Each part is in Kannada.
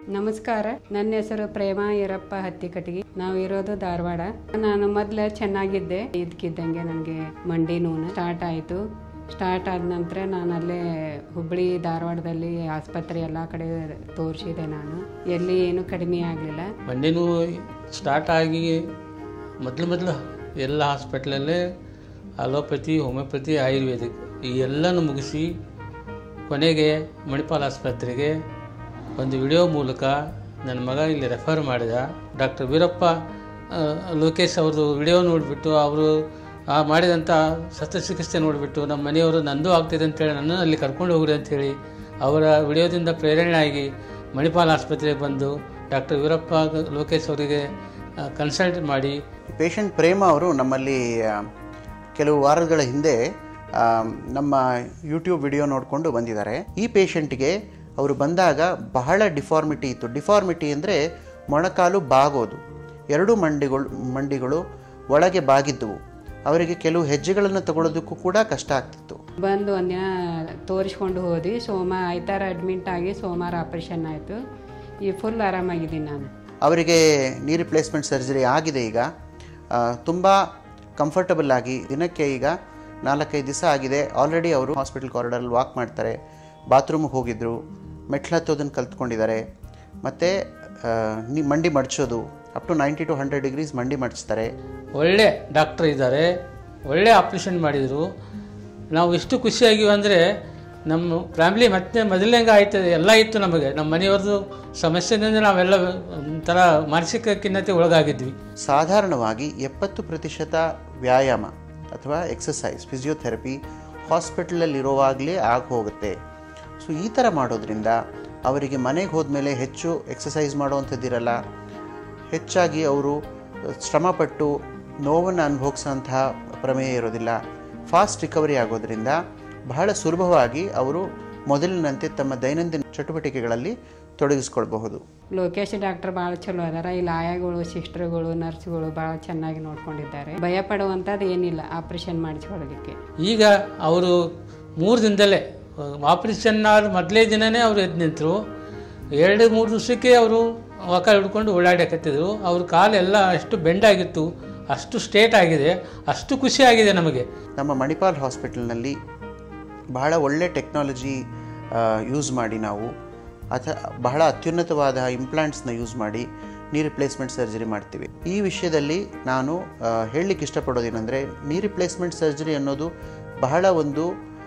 ನಮಸ್ಕಾರ ನನ್ನ ಹೆಸರು ಪ್ರೇಮ ಈರಪ್ಪ ಹತ್ತಿಕಟಗಿ ನಾವು ಇರೋದು ಧಾರವಾಡ ನಾನು ಮೊದಲೇ ಚೆನ್ನಾಗಿದ್ದೆ ಇದಕ್ಕಿದ್ದಂಗೆ ನನಗೆ ಮಂಡಿ ನೋವು ಸ್ಟಾರ್ಟ್ ಆಯಿತು ಸ್ಟಾರ್ಟ್ ಆದ ನಂತರ ನಾನು ಅಲ್ಲೇ ಹುಬ್ಬಳ್ಳಿ ಧಾರವಾಡದಲ್ಲಿ ಆಸ್ಪತ್ರೆ ಎಲ್ಲ ಕಡೆ ತೋರಿಸಿದೆ ನಾನು ಎಲ್ಲಿ ಏನೂ ಕಡಿಮೆ ಆಗಲಿಲ್ಲ ಮಂಡಿ ನೋವು ಸ್ಟಾರ್ಟ್ ಆಗಿ ಮೊದಲು ಮೊದಲು ಎಲ್ಲ ಹಾಸ್ಪಿಟ್ಲಲ್ಲೇ ಅಲೋಪತಿ ಹೋಮಿಯೋಪತಿ ಆಯುರ್ವೇದಿಕ್ ಈ ಎಲ್ಲನೂ ಮುಗಿಸಿ ಕೊನೆಗೆ ಮಣಿಪಾಲ್ ಆಸ್ಪತ್ರೆಗೆ ಒಂದು ವಿಡಿಯೋ ಮೂಲಕ ನನ್ನ ಮಗ ಇಲ್ಲಿ ರೆಫರ್ ಮಾಡಿದ ಡಾಕ್ಟರ್ ವೀರಪ್ಪ ಆ, ಲೋಕೇಶ್ ಅವ್ರದ್ದು ವಿಡಿಯೋ ನೋಡಿಬಿಟ್ಟು ಅವರು ಆ ಮಾಡಿದಂಥ ಶಸ್ತ್ರಚಿಕಿತ್ಸೆ ನೋಡಿಬಿಟ್ಟು ನಮ್ಮ ಮನೆಯವರು ನಂದು ಆಗ್ತಿದೆ ಅಂತೇಳಿ ನನ್ನ ಅಲ್ಲಿ ಕರ್ಕೊಂಡು ಹೋಗ್ರಿ ಅಂಥೇಳಿ ಅವರ ವಿಡಿಯೋದಿಂದ ಪ್ರೇರಣೆ ಆಗಿ ಮಣಿಪಾಲ್ ಆಸ್ಪತ್ರೆಗೆ ಬಂದು ಡಾಕ್ಟರ್ ವೀರಪ್ಪ ಲೋಕೇಶ್ ಅವರಿಗೆ ಕನ್ಸಲ್ಟ್ ಮಾಡಿ ಪೇಷಂಟ್ ಪ್ರೇಮ ಅವರು ನಮ್ಮಲ್ಲಿ ಆ, ಕೆಲವು ವಾರಗಳ ಹಿಂದೆ ಆ, ನಮ್ಮ ಯೂಟ್ಯೂಬ್ ವಿಡಿಯೋ ನೋಡಿಕೊಂಡು ಬಂದಿದ್ದಾರೆ ಈ ಪೇಷಂಟ್ಗೆ ಅವರು ಬಂದಾಗ ಬಹಳ ಡಿಫಾರ್ಮಿಟಿ ಇತ್ತು ಡಿಫಾರ್ಮಿಟಿ ಅಂದರೆ ಮೊಣಕಾಲು ಬಾಗೋದು ಎರಡು ಮಂಡಿಗಳು ಮಂಡಿಗಳು ಒಳಗೆ ಬಾಗಿದ್ದವು ಅವರಿಗೆ ಕೆಲವು ಹೆಜ್ಜೆಗಳನ್ನು ತಗೊಳ್ಳೋದಕ್ಕೂ ಕೂಡ ಕಷ್ಟ ಆಗ್ತಿತ್ತು ಬಂದು ಒಂದಿನ ತೋರಿಸ್ಕೊಂಡು ಹೋದ್ವಿ ಸೋಮ ಆಯ್ತಾರ ಅಡ್ಮಿಂಟ್ ಆಗಿ ಸೋಮವಾರ ಆಪ್ರೇಷನ್ ಆಯಿತು ಈ ಫುಲ್ ಆರಾಮಾಗಿದ್ದೀನಿ ನಾನು ಅವರಿಗೆ ನೀ ರಿಪ್ಲೇಸ್ಮೆಂಟ್ ಸರ್ಜರಿ ಆಗಿದೆ ಈಗ ತುಂಬ ಕಂಫರ್ಟಬಲ್ ಆಗಿ ದಿನಕ್ಕೆ ಈಗ ನಾಲ್ಕೈದು ದಿವಸ ಆಗಿದೆ ಆಲ್ರೆಡಿ ಅವರು ಹಾಸ್ಪಿಟಲ್ ಕಾರಿಡಾರಲ್ಲಿ ವಾಕ್ ಮಾಡ್ತಾರೆ ಬಾತ್ರೂಮಿಗೆ ಹೋಗಿದ್ದರು ಮೆಟ್ಲು ಹತ್ತೋದನ್ನು ಕಲ್ತ್ಕೊಂಡಿದ್ದಾರೆ ಮತ್ತು ನೀ ಮಂಡಿ ಮಡಚೋದು up to ninety to hundred degrees ಮಂಡಿ ಮಡಚ್ತಾರೆ ಒಳ್ಳೆ ಡಾಕ್ಟರ್ ಇದ್ದಾರೆ ಒಳ್ಳೆ ಆಪ್ರೇಷನ್ ಮಾಡಿದರು ನಾವು ಎಷ್ಟು ಖುಷಿಯಾಗಿವೆ ಅಂದರೆ ನಮ್ಮ ಫ್ಯಾಮ್ಲಿ ಮತ್ತೆ ಮೊದಲನೇಗೆ ಆಯ್ತದೆ ಎಲ್ಲ ಇತ್ತು ನಮಗೆ ನಮ್ಮ ಮನೆಯವ್ರದ್ದು ಸಮಸ್ಯೆದಿಂದ ನಾವೆಲ್ಲ ಒಂಥರ ಮಾನಸಿಕ ಖಿನ್ನತೆ ಒಳಗಾಗಿದ್ವಿ ಸಾಧಾರಣವಾಗಿ ಎಪ್ಪತ್ತು ಪ್ರತಿಶತ ವ್ಯಾಯಾಮ ಅಥವಾ ಎಕ್ಸಸೈಸ್ ಫಿಸಿಯೋಥೆರಪಿ ಹಾಸ್ಪಿಟಲಲ್ಲಿರುವಾಗಲೇ ಆಗಿ ಹೋಗುತ್ತೆ ಸೊ ಈ ಥರ ಮಾಡೋದ್ರಿಂದ ಅವರಿಗೆ ಮನೆಗೆ ಹೋದ್ಮೇಲೆ ಹೆಚ್ಚು ಎಕ್ಸಸೈಸ್ ಮಾಡುವಂಥದ್ದಿರಲ್ಲ ಹೆಚ್ಚಾಗಿ ಅವರು ಶ್ರಮಪಟ್ಟು ನೋವನ್ನು ಅನುಭವಿಸೋಂತಹ ಪ್ರಮೇಯ ಇರೋದಿಲ್ಲ ಫಾಸ್ಟ್ ರಿಕವರಿ ಆಗೋದ್ರಿಂದ ಬಹಳ ಸುಲಭವಾಗಿ ಅವರು ಮೊದಲಿನಂತೆ ತಮ್ಮ ದೈನಂದಿನ ಚಟುವಟಿಕೆಗಳಲ್ಲಿ ತೊಡಗಿಸ್ಕೊಳ್ಬಹುದು ಲೋಕೇಶ್ ಡಾಕ್ಟರ್ ಭಾಳ ಚಲೋ ಅದಾರ ಇಲ್ಲಿ ಆಯಾಗಳು ಸಿಸ್ಟರ್ಗಳು ನರ್ಸ್ಗಳು ಭಾಳ ಚೆನ್ನಾಗಿ ನೋಡ್ಕೊಂಡಿದ್ದಾರೆ ಭಯ ಪಡುವಂಥದ್ದು ಏನಿಲ್ಲ ಆಪ್ರೇಷನ್ ಮಾಡಿಸ್ಕೊಳ್ಳೋದಕ್ಕೆ ಈಗ ಅವರು ಮೂರು ದಿನದಲ್ಲೇ ಆಪ್ರೇಷನ್ ಆದ ಮೊದಲೇ ದಿನವೇ ಅವರು ಎದ್ದು ನಿಂತರು ಎರಡು ಮೂರು ದಿವಸಕ್ಕೆ ಅವರು ವಾಕ ಹಿಡ್ಕೊಂಡು ಓಡಾಡಕತ್ತಿದ್ರು ಅವ್ರ ಕಾಲೆಲ್ಲ ಅಷ್ಟು ಬೆಂಡಾಗಿತ್ತು ಅಷ್ಟು ಸ್ಟೇಟ್ ಆಗಿದೆ ಅಷ್ಟು ಖುಷಿ ಆಗಿದೆ ನಮಗೆ ನಮ್ಮ ಮಣಿಪಾಲ್ ಹಾಸ್ಪಿಟಲ್ನಲ್ಲಿ ಬಹಳ ಒಳ್ಳೆ ಟೆಕ್ನಾಲಜಿ ಯೂಸ್ ಮಾಡಿ ನಾವು ಅಥ ಬಹಳ ಅತ್ಯುನ್ನತವಾದ ಇಂಪ್ಲಾಂಟ್ಸ್ನ ಯೂಸ್ ಮಾಡಿ ನೀ ರಿಪ್ಲೇಸ್ಮೆಂಟ್ ಸರ್ಜರಿ ಮಾಡ್ತೀವಿ ಈ ವಿಷಯದಲ್ಲಿ ನಾನು ಆ, ಹೇಳಲಿಕ್ಕೆ ಇಷ್ಟಪಡೋದೇನೆಂದರೆ ನೀ ರಿಪ್ಲೇಸ್ಮೆಂಟ್ ಸರ್ಜರಿ ಅನ್ನೋದು ಬಹಳ ಒಂದು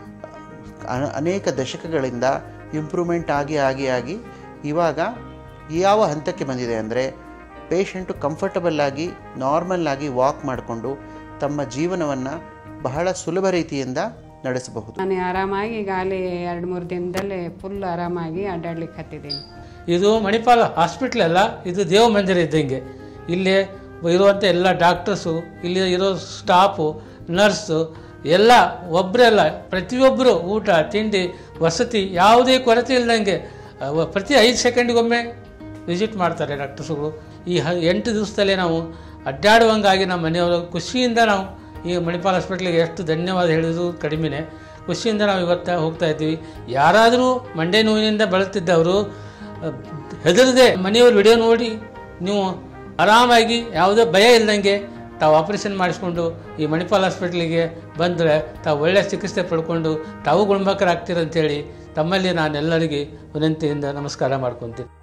ಅ- ಅನೇಕ ದಶಕಗಳಿಂದ ಇಂಪ್ರೂವ್ಮೆಂಟ್ ಆಗಿ ಆಗಿ ಆಗಿ ಇವಾಗ ಯಾವ ಹಂತಕ್ಕೆ ಬಂದಿದೆ ಅಂದರೆ ಪೇಷಂಟು ಕಂಫರ್ಟಬಲ್ ಆಗಿ ನಾರ್ಮಲ್ ಆಗಿ ವಾಕ್ ಮಾಡಿಕೊಂಡು ತಮ್ಮ ಜೀವನವನ್ನು ಬಹಳ ಸುಲಭ ರೀತಿಯಿಂದ ನಡೆಸಬಹುದು ನಾನು ಆರಾಮಾಗಿ ಈಗ ಅಲ್ಲಿ ಎರಡು ಮೂರು ದಿನದಲ್ಲೇ ಫುಲ್ ಆರಾಮಾಗಿ ಅಡ್ಡಾಡ್ಲಿಕ್ಕೆ ಹತ್ತಿದ್ದೀನಿ ಇದು ಮಣಿಪಾಲ ಹಾಸ್ಪಿಟ್ಲ್ ಅಲ್ಲ ಇದು ದೇವ ಮಂದಿರ ಇದ್ದಂಗೆ ಇಲ್ಲಿ ಇರುವಂಥ ಎಲ್ಲ ಡಾಕ್ಟರ್ಸು ಇಲ್ಲಿ ಇರೋ ಸ್ಟಾಫು ನರ್ಸು ಎಲ್ಲ ಒಬ್ಬರೆಲ್ಲ ಪ್ರತಿಯೊಬ್ಬರು ಊಟ ತಿಂಡಿ ವಸತಿ ಯಾವುದೇ ಕೊರತೆ ಇಲ್ದಂಗೆ ಅವ ಪ್ರತಿ ಐದು ಸೆಕೆಂಡಿಗೊಮ್ಮೆ ವಿಸಿಟ್ ಮಾಡ್ತಾರೆ ಡಾಕ್ಟರ್ಸ್ಗಳು ಈ ಹ ಎಂಟು ದಿವಸದಲ್ಲೇ ನಾವು ಅಡ್ಡಾಡುವಂಗಾಗಿ ನಮ್ಮ ಮನೆಯವರು ಖುಷಿಯಿಂದ ನಾವು ಈ ಮಣಿಪಾಲ್ ಹಾಸ್ಪಿಟ್ಲಿಗೆ ಎಷ್ಟು ಧನ್ಯವಾದ ಹೇಳಿದ್ರು ಕಡಿಮೆನೆ ಖುಷಿಯಿಂದ ನಾವು ಇವತ್ತು ಹೋಗ್ತಾ ಇದ್ದೀವಿ ಯಾರಾದರೂ ಮಂಡೆ ನೋವಿನಿಂದ ಬಳಲ್ತಿದ್ದವರು ಹೆದರದೆ ಮನೆಯವ್ರ ವಿಡಿಯೋ ನೋಡಿ ನೀವು ಆರಾಮಾಗಿ ಯಾವುದೇ ಭಯ ಇಲ್ದಂಗೆ ತಾವು ಆಪರೇಷನ್ ಮಾಡಿಸ್ಕೊಂಡು ಈ ಮಣಿಪಾಲ್ ಹಾಸ್ಪಿಟ್ಲಿಗೆ ಬಂದರೆ ತಾವು ಒಳ್ಳೆಯ ಚಿಕಿತ್ಸೆ ಪಡ್ಕೊಂಡು ತಾವು ಗುಣಮುಖರಾಗ್ತೀರಂತೇಳಿ ತಮ್ಮಲ್ಲಿ ನಾನೆಲ್ಲರಿಗೆ ವಿನಂತಿಯಿಂದ ನಮಸ್ಕಾರ ಮಾಡ್ಕೊತೀನಿ